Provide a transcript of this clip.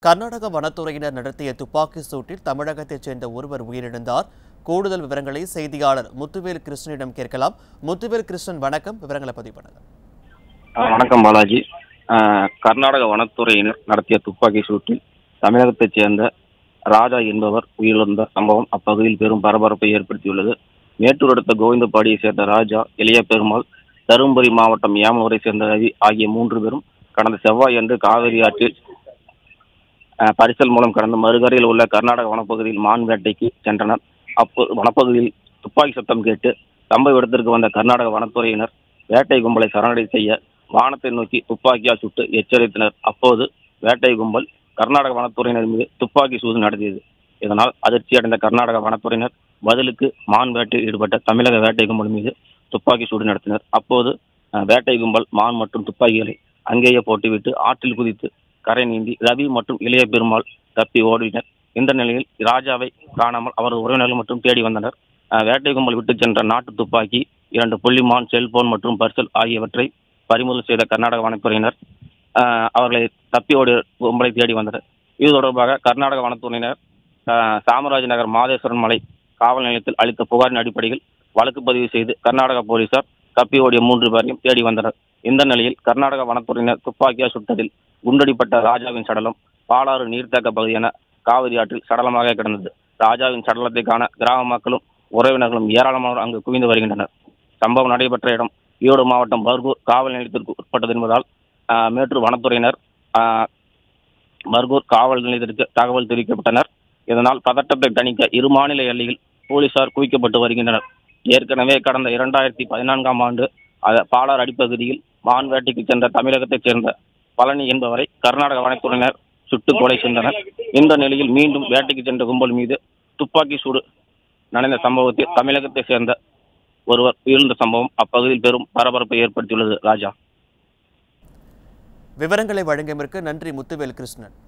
கர்நாடக வனத்துறையினர் நடத்திய துப்பாக்கி சூட்டில் தமிழகத்தைச் சேர்ந்த ஒருவர் உயிரிழந்தார் கூடுதல் விவரங்களை செய்தியாளர் முத்துவேல் கிருஷ்ணனிடம் கேட்கலாம் முத்துவேல் கிருஷ்ணன் வணக்கம் விவரங்களை பதிவு பண்ணுங்க ஆ, வணக்கம் பாலாஜி ஆ, கர்நாடக வனத்துறையினர் நடத்திய துப்பாக்கி சூட்டில் தமிழகத்தைச் சேர்ந்த ராஜா என்பவர் உயிரிழந்த சம்பவம் அப்பகுதியில் பெரும் பரபரப்பை ஏற்படுத்தியுள்ளது மேட்டூர் அடுத்த கோவிந்தபாடியை சேர்ந்த ராஜா இளைய பெருமாள் தருமபுரி மாவட்டம் ஏமனூரை சேர்ந்த ரவி ஆகிய மூன்று பேரும் கடந்த செவ்வாய் அன்று காவிரி ஆற்றில் ஆ, பரிசல் மூலம் கடந்த மறுகரையில் உள்ள கர்நாடக வனப்பகுதியில் மான் வேட்டைக்கு சென்றனர் அப்போது வனப்பகுதியில் துப்பாக்கி சத்தம் கேட்டு சம்பவ இடத்திற்கு வந்த கர்நாடக வனத்துறையினர் வேட்டை கும்பலை சரணடை செய்ய வானத்தை நோக்கி துப்பாக்கியால் சுட்டு எச்சரித்தனர் அப்போது வேட்டை கும்பல் கர்நாடக வனத்துறையினர் மீது துப்பாக்கி சூடு நடத்தியது இதனால் அதிர்ச்சியடைந்த கர்நாடக வனத்துறையினர் பதிலுக்கு மான் வேட்டையில் ஈடுபட்ட தமிழக வேட்டை கும்பல் மீது துப்பாக்கி சூடு நடத்தினர் அப்போது அஹ், வேட்டை கும்பல் மான் மற்றும் துப்பாக்கிகளை அங்கேயே போட்டுவிட்டு ஆற்றில் குதித்து கரை நீந்தி ரவி மற்றும் இளைய பெருமாள் தப்பி ஓடினர் இந்த நிலையில் ராஜாவை காணாமல் அவரது உறவினர்கள் மற்றும் தேடி வந்தனர் அஹ், வேட்டை கும்பல் விட்டு சென்ற நாட்டு துப்பாக்கி இரண்டு புள்ளிமான் செல்போன் மற்றும் பர்சல் ஆகியவற்றை பறிமுதல் செய்த கர்நாடக வனத்துறையினர் ஆஹ், அவர்களை தப்பி ஓடிய கும்பலை தேடி வந்தனர் இது தொடர்பாக கர்நாடக வனத்துறையினர் ஆஹ், சாமராஜ் நகர் மாதேஸ்வரன் மலை காவல் நிலையத்தில் அளித்த புகாரின் அடிப்படையில் வழக்கு பதிவு செய்து கர்நாடக போலீசார் தப்பி ஓடிய மூன்று பேரையும் தேடி வந்தனர் இந்த நிலையில் கர்நாடக வனத்துறையினர் துப்பாக்கியால் சுட்டதில் குண்டடிப்பட்ட ராஜாவின் சடலம் பாலாறு நீர்த்தேக்க பகுதியான காவிரி ஆற்றில் சடலமாக கிடந்தது ராஜாவின் சடலத்தை காண கிராம மக்களும் உறவினர்களும் ஏராளமானோர் அங்கு குவிந்து வருகின்றனர் சம்பவம் நடைபெற்ற இடம் ஈரோடு மாவட்டம் பர்கூர் காவல் நிலையத்திற்கு உட்பட்டது என்பதால் ஆஹ், மேட்டூர் வனத்துறையினர் ஆஹ், பர்கூர் காவல் நிலையத்திற்கு தகவல் தெரிவிக்கப்பட்டனர் இதனால் பதட்டத்தை தணிக்க இரு மாநில எல்லையில் போலீசார் குவிக்கப்பட்டு வருகின்றனர் ஏற்கனவே கடந்த இரண்டாயிரத்தி பதினான்காம் ஆண்டு அத பாலார் அடிப்பகுதியில் மான் வேட்டைக்கு சென்ற தமிழகத்தைச் சேர்ந்த பழனி என்பவரை கர்நாடக வனத்துறையினர் சுட்டு கொலை செய்தனர் இந்த நிலையில் மீண்டும் வேட்டைக்கு சென்ற கும்பல் மீது துப்பாக்கி சூடு நடந்த சம்பவத்தில் தமிழகத்தைச் சேர்ந்த ஒருவர் உயிர்ந்த சம்பவம் அப்பகுதியில் பெரும் பரபரப்பை ஏற்படுத்தியுள்ளது ராஜா விவரங்களை வழங்கியமைக்கு நன்றி முத்துவேல் கிருஷ்ணன்